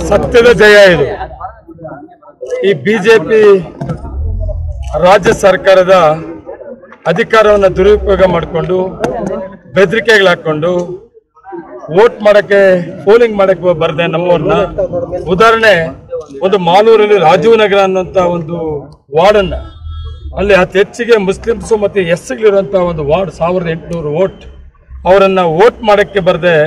ಸತ್ಯದ ಜಯ ಇದು ಈ ಬಿಜೆಪಿ ರಾಜ್ಯ ಸರ್ಕಾರದ ಅಧಿಕಾರವನ್ನು ದುರುಪಯೋಗ ಮಾಡಿಕೊಂಡು ಬೆದರಿಕೆಗಳು ಹಾಕೊಂಡು ವೋಟ್ ಮಾಡಕ್ಕೆ ಪೋಲಿಂಗ್ ಮಾಡಕ್ಕೆ ಬರದೆ ನಮ್ಮವ್ರನ್ನ ಉದಾಹರಣೆ ಒಂದು ಮಾಲೂರಲ್ಲಿ ರಾಜೀವ್ ನಗರ ಅನ್ನುವಂತ ಒಂದು ವಾರ್ಡನ್ನ ಅಲ್ಲಿ ಅತಿ ಹೆಚ್ಚಿಗೆ ಮುಸ್ಲಿಮ್ಸ್ ಮತ್ತೆ ಎಸ್ಗಳಿರುವಂತಹ ಒಂದು ವಾರ್ಡ್ ಸಾವಿರದ ಎಂಟುನೂರು ವೋಟ್ ಅವರನ್ನ ವೋಟ್ ಮಾಡಕ್ಕೆ ಬರದೆ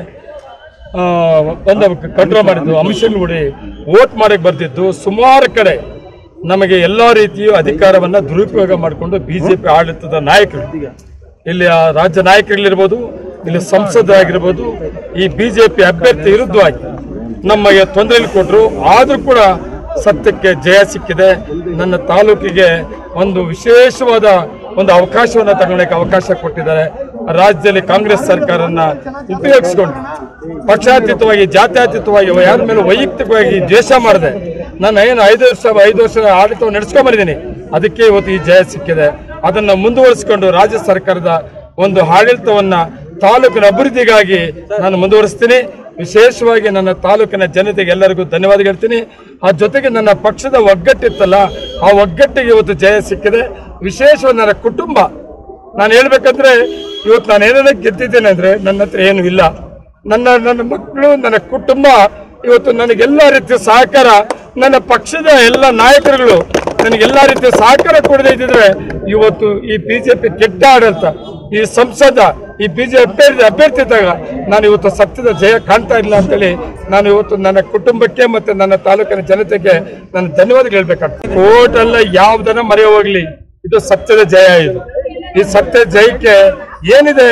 ಒಂದು ಕಂಟ್ರೋಲ್ ಮಾಡಿದ್ದು ಅಂಶಗಳು ಹೊಡಿ ವೋಟ್ ಮಾಡಕ್ಕೆ ಬರ್ತಿದ್ದು ಸುಮಾರು ಕಡೆ ನಮಗೆ ಎಲ್ಲಾ ರೀತಿಯ ಅಧಿಕಾರವನ್ನ ದುರುಪಯೋಗ ಮಾಡಿಕೊಂಡು ಬಿಜೆಪಿ ಆಡಳಿತದ ನಾಯಕರು ಇಲ್ಲಿ ಆ ರಾಜ್ಯ ನಾಯಕರುಗಳಿರ್ಬೋದು ಇಲ್ಲಿ ಸಂಸದರಾಗಿರ್ಬೋದು ಈ ಬಿಜೆಪಿ ಅಭ್ಯರ್ಥಿ ವಿರುದ್ಧವಾಗಿ ನಮಗೆ ತೊಂದರೆ ಕೊಟ್ಟರು ಆದ್ರೂ ಕೂಡ ಸತ್ಯಕ್ಕೆ ಜಯ ಸಿಕ್ಕಿದೆ ನನ್ನ ತಾಲೂಕಿಗೆ ಒಂದು ವಿಶೇಷವಾದ ಒಂದು ಅವಕಾಶವನ್ನು ತಗೊಳ್ಳಕ್ಕೆ ಅವಕಾಶ ಕೊಟ್ಟಿದ್ದಾರೆ ರಾಜ್ಯದಲ್ಲಿ ಕಾಂಗ್ರೆಸ್ ಸರ್ಕಾರನ ಉಪಯೋಗಿಸಿಕೊಂಡು ಪಕ್ಷಾತೀತವಾಗಿ ಜಾತ್ಯತೀತವಾಗಿ ಯಾರ ಮೇಲೆ ವೈಯಕ್ತಿಕವಾಗಿ ದ್ವೇಷ ಮಾಡಿದೆ ನಾನು ಏನು ಐದು ವರ್ಷ ಐದು ವರ್ಷ ಆಡಳಿತವನ್ನು ನಡೆಸ್ಕೊಂಡ್ ಬಂದಿದ್ದೀನಿ ಅದಕ್ಕೆ ಇವತ್ತು ಈ ಜಯ ಸಿಕ್ಕಿದೆ ಅದನ್ನ ಮುಂದುವರಿಸಿಕೊಂಡು ರಾಜ್ಯ ಸರ್ಕಾರದ ಒಂದು ಆಡಳಿತವನ್ನ ತಾಲೂಕಿನ ಅಭಿವೃದ್ಧಿಗಾಗಿ ನಾನು ಮುಂದುವರಿಸ್ತೀನಿ ವಿಶೇಷವಾಗಿ ನನ್ನ ತಾಲೂಕಿನ ಜನತೆಗೆ ಎಲ್ಲರಿಗೂ ಧನ್ಯವಾದ ಹೇಳ್ತೀನಿ ಆ ಜೊತೆಗೆ ನನ್ನ ಪಕ್ಷದ ಒಗ್ಗಟ್ಟಿತ್ತಲ್ಲ ಆ ಒಗ್ಗಟ್ಟಿಗೆ ಇವತ್ತು ಜಯ ಸಿಕ್ಕಿದೆ ವಿಶೇಷವಾಗಿ ನನ್ನ ಕುಟುಂಬ ನಾನು ಹೇಳ್ಬೇಕಂದ್ರೆ ಇವತ್ತು ನಾನು ಏನಾದ್ರು ಗೆದ್ದಿದ್ದೇನೆ ಅಂದ್ರೆ ನನ್ನ ಹತ್ರ ಏನು ಇಲ್ಲ ನನ್ನ ನನ್ನ ಮಕ್ಕಳು ನನ್ನ ಕುಟುಂಬ ಇವತ್ತು ನನಗೆಲ್ಲ ರೀತಿಯ ಸಹಕಾರ ನನ್ನ ಪಕ್ಷದ ಎಲ್ಲ ನಾಯಕರುಗಳು ನನಗೆಲ್ಲ ರೀತಿಯ ಸಹಕಾರ ಕೊಡದೇ ಇದ್ದಿದ್ರೆ ಇವತ್ತು ಈ ಬಿಜೆಪಿ ಕೆಟ್ಟ ಆಡಳಿತ ಈ ಸಂಸದ ಈ ಬಿಜೆಪಿ ಅಭ್ಯರ್ಥಿ ಅಭ್ಯರ್ಥಿ ಇದ್ದಾಗ ನಾನು ಇವತ್ತು ಸತ್ಯದ ಜಯ ಕಾಣ್ತಾ ಇಲ್ಲ ಅಂತೇಳಿ ನಾನು ಇವತ್ತು ನನ್ನ ಕುಟುಂಬಕ್ಕೆ ಮತ್ತೆ ನನ್ನ ತಾಲೂಕಿನ ಜನತೆಗೆ ನಾನು ಧನ್ಯವಾದಗಳು ಹೇಳ್ಬೇಕಾಗ್ತದೆ ಕೋರ್ಟ್ ಅಲ್ಲ ಯಾವ್ದನ್ನ ಮರೆ ಹೋಗ್ಲಿ ಇದು ಸತ್ಯದ ಜಯ ಇದು ಈ ಸತ್ಯ ಜಯಕ್ಕೆ ಏನಿದೆ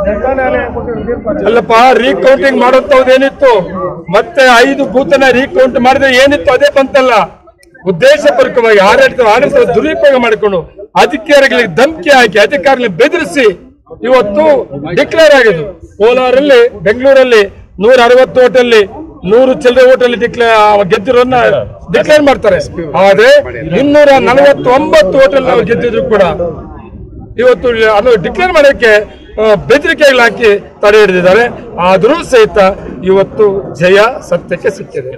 ಅಲ್ಲಪ್ಪ ರೀಕೌಂಟಿಂಗ್ ಮಾಡೋಂಥದ್ದೇನಿತ್ತು ಮತ್ತೆ ಐದು ಬೂತನ ರೀಕೌಂಟ್ ಮಾಡಿದ್ರೆ ಏನಿತ್ತು ಅದೇ ಬಂತಲ್ಲ ಉದ್ದೇಶಪೂರ್ವಕವಾಗಿ ಆಡಳಿತ ಆಡಳಿತ ದುರುಪಯೋಗ ಮಾಡಿಕೊಂಡು ಅಧಿಕಾರಿಗಳಿಗೆ ಧಮಕಿ ಹಾಕಿ ಅಧಿಕಾರಿಗಳಿಗೆ ಬೆದರಿಸಿ ಇವತ್ತು ಡಿಕ್ಲೇರ್ ಆಗಿದ್ದು ಕೋಲಾರಲ್ಲಿ ಬೆಂಗಳೂರಲ್ಲಿ ನೂರ ಅರವತ್ತು ಓಟಲ್ಲಿ ನೂರು ಚಿಲ್ಲರೆ ಓಟಲ್ಲಿ ಡಿಕ್ಲೇರ್ ಗೆದ್ದಿರೋನ್ನ ಡಿಕ್ಲೇರ್ ಮಾಡ್ತಾರೆ ಆದ್ರೆ ಇನ್ನೂರ ನಲವತ್ತೊಂಬತ್ತು ಓಟಲ್ಲಿ ನಾವು ಗೆದ್ದಿದ್ರು ಕೂಡ ಇವತ್ತು ಅದು ಡಿಕ್ಲೇರ್ ಮಾಡೋಕ್ಕೆ ಆ, ಬೆದರಿಕೆಗಳು ಹಾಕಿ ತಡೆ ಹಿಡಿದಿದ್ದಾರೆ ಆದರೂ ಸಹಿತ ಇವತ್ತು ಜಯ ಸತ್ಯಕ್ಕೆ ಸಿಕ್ಕಿದೆ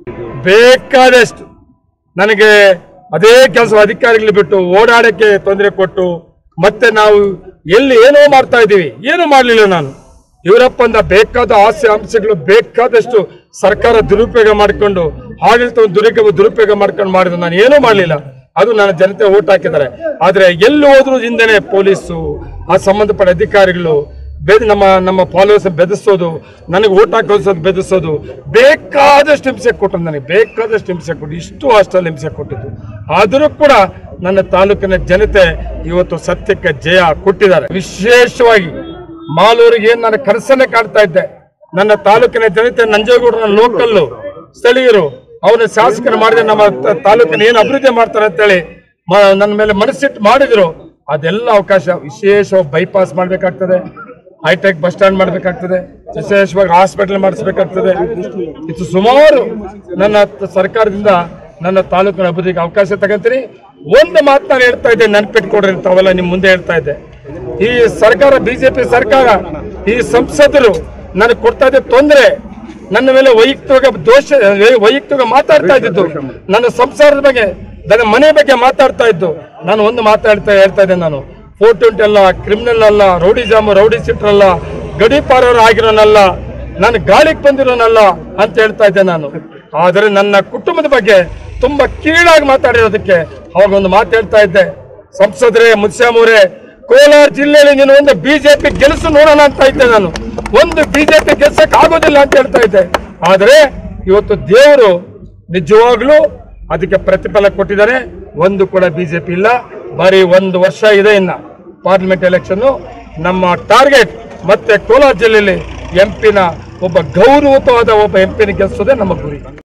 ಬೇಕಾದಷ್ಟು ನನಗೆ ಅದೇ ಕೆಲಸ ಅಧಿಕಾರಿಗಳು ಬಿಟ್ಟು ಓಡಾಡಕ್ಕೆ ತೊಂದರೆ ಕೊಟ್ಟು ಮತ್ತೆ ನಾವು ಎಲ್ಲಿ ಏನೋ ಮಾಡ್ತಾ ಇದ್ದೀವಿ ಏನು ಮಾಡಲಿಲ್ಲ ನಾನು ಇವರಪ್ಪಂದ ಬೇಕಾದ ಆಸೆ ಅಂಶಗಳು ಬೇಕಾದಷ್ಟು ಸರ್ಕಾರ ದುರುಪಯೋಗ ಮಾಡಿಕೊಂಡು ಆಡಳಿತವನ್ನು ದುರುಪಯೋಗ ದುರುಪಯೋಗ ಮಾಡ್ಕೊಂಡು ಮಾಡಿದ್ರು ನಾನು ಏನೂ ಮಾಡಲಿಲ್ಲ ಅದು ನನ್ನ ಜನತೆ ಓಟ್ ಹಾಕಿದ್ದಾರೆ ಆದ್ರೆ ಎಲ್ಲಿ ಹೋದ್ರು ಹಿಂದೆನೆ ಪೊಲೀಸು ಆ ಸಂಬಂಧಪಟ್ಟ ಅಧಿಕಾರಿಗಳು ಬೆದ್ ನಮ್ಮ ನಮ್ಮ ಫಾಲೋವರ್ಸ್ ಬೆದರಿಸೋದು ನನಗೆ ಓಟ್ ಹಾಕೋಸೋದು ಬೆದರಿಸೋದು ಬೇಕಾದಷ್ಟು ಹಿಂಸೆ ಕೊಟ್ಟರು ನನಗೆ ಬೇಕಾದಷ್ಟು ಹಿಂಸೆ ಕೊಟ್ಟು ಇಷ್ಟು ಅಷ್ಟಲ್ಲಿ ಹಿಂಸೆ ಕೊಟ್ಟಿದ್ದು ಆದರೂ ಕೂಡ ನನ್ನ ತಾಲೂಕಿನ ಜನತೆ ಇವತ್ತು ಸತ್ಯಕ್ಕೆ ಜಯ ಕೊಟ್ಟಿದ್ದಾರೆ ವಿಶೇಷವಾಗಿ ಮಾಲೂರಿಗೆ ನಾನು ಕನಸನ್ನೇ ಕಾಡ್ತಾ ಇದ್ದೆ ನನ್ನ ತಾಲೂಕಿನ ಜನತೆ ನಂಜೇಗೌಡರ ಲೋಕಲ್ಲು ಸ್ಥಳೀಯರು ಅವನ ಶಾಸಕರು ಮಾಡಿದ್ರೆ ನಮ್ಮ ತ- ತಾಲೂಕಿನ ಏನು ಅಭಿವೃದ್ಧಿ ಮಾಡ್ತಾರೆ ಅಂತೇಳಿ ಮ- ನನ್ನ ಮೇಲೆ ಮನಸ್ಸಿಟ್ಟು ಮಾಡಿದ್ರು ಅದೆಲ್ಲ ಅವಕಾಶ ವಿಶೇಷವಾಗಿ ಬೈಪಾಸ್ ಮಾಡಬೇಕಾಗ್ತದೆ ಹೈಟೆಕ್ ಬಸ್ ಸ್ಟ್ಯಾಂಡ್ ಮಾಡಬೇಕಾಗ್ತದೆ ವಿಶೇಷವಾಗಿ ಹಾಸ್ಪಿಟಲ್ ಮಾಡಿಸ್ಬೇಕಾಗ್ತದೆ ಇದು ಸುಮಾರು ನನ್ನ ತ- ಸರ್ಕಾರದಿಂದ ನನ್ನ ತಾಲೂಕಿನ ಅಭಿವೃದ್ಧಿಗೆ ಅವಕಾಶ ತಗೊಂತೀನಿ ಒಂದು ಮಾತು ನಾನು ಹೇಳ್ತಾ ಇದ್ದೆ ನೆನ್ಪಿಟ್ಕೊಡ್ರಿ ಅಂತ ಅವೆಲ್ಲ ನಿಮ್ ಮುಂದೆ ಹೇಳ್ತಾ ಇದ್ದೆ ಈ ಸರ್ಕಾರ ಬಿಜೆಪಿ ಸರ್ಕಾರ ಈ ಸಂಸದರು ನನಗೆ ಕೊಡ್ತಾ ಇದ್ದ ತೊಂದರೆ ನನ್ನ ಮೇಲೆ ವೈಯಕ್ತಿಕ ದೋಷ ವೈಯಕ್ತಿಕ ಮಾತಾಡ್ತಾ ಇದ್ದಿದ್ದು ನನ್ನ ಸಂಸಾರದ ಬಗ್ಗೆ ನನ್ನ ಮನೆ ಬಗ್ಗೆ ಮಾತಾಡ್ತಾ ಇದ್ದು ನಾನು ಒಂದು ಮಾತಾಡ್ತಾ ಹೇಳ್ತಾ ಇದ್ದೆ ನಾನು ಫೋರ್ ಟ್ವೆಂಟಿ ಅಲ್ಲ ಕ್ರಿಮಿನಲ್ ಅಲ್ಲ ರೌಡಿ ಜಾಮು ರೌಡಿ ಸಿಟ್ರ್ ಅಲ್ಲ ಗಡಿಪಾರವರು ಆಗಿರೋನಲ್ಲ ನಾನು ಗಾಳಿಗೆ ಬಂದಿರೋನಲ್ಲ ಅಂತ ಹೇಳ್ತಾ ಇದ್ದೆ ನಾನು ಆದರೆ ನನ್ನ ಕುಟುಂಬದ ಬಗ್ಗೆ ತುಂಬಾ ಕೀಳಾಗಿ ಮಾತಾಡಿರೋದಕ್ಕೆ ಅವಾಗ ಒಂದು ಮಾತು ಹೇಳ್ತಾ ಇದ್ದೆ ಸಂಸದರೇ ಮುನ್ಸ್ಯಾಮೂರೇ ಕೋಲಾರ ಜಿಲ್ಲೆಯಲ್ಲಿ ನೀನು ಒಂದು ಬಿಜೆಪಿ ಗೆಲ್ಸು ನೋಡೋಣ ಅಂತ ಇದ್ದೆ ನಾನು ಒಂದು ಬಿಜೆಪಿ ಗೆಲ್ಸಕ್ ಆಗೋದಿಲ್ಲ ಅಂತ ಹೇಳ್ತಾ ಇದ್ದೆ ಆದ್ರೆ ಇವತ್ತು ದೇವರು ನಿಜವಾಗ್ಲೂ ಅದಕ್ಕೆ ಪ್ರತಿಫಲ ಕೊಟ್ಟಿದ್ದಾರೆ ಒಂದು ಕೂಡ ಬಿಜೆಪಿ ಇಲ್ಲ ಬರೀ ಒಂದು ವರ್ಷ ಇದೆ ಇನ್ನ ಪಾರ್ಲಿಮೆಂಟ್ ಎಲೆಕ್ಷನ್ ನಮ್ಮ ಟಾರ್ಗೆಟ್ ಮತ್ತೆ ಕೋಲಾರ ಜಿಲ್ಲೆಯಲ್ಲಿ ಎಂಪಿನ ಒಬ್ಬ ಗೌರವತವಾದ ಒಬ್ಬ ಎಂಪಿನ ಗೆಲ್ಸೋದೇ ನಮ್ಮ ಗುರಿ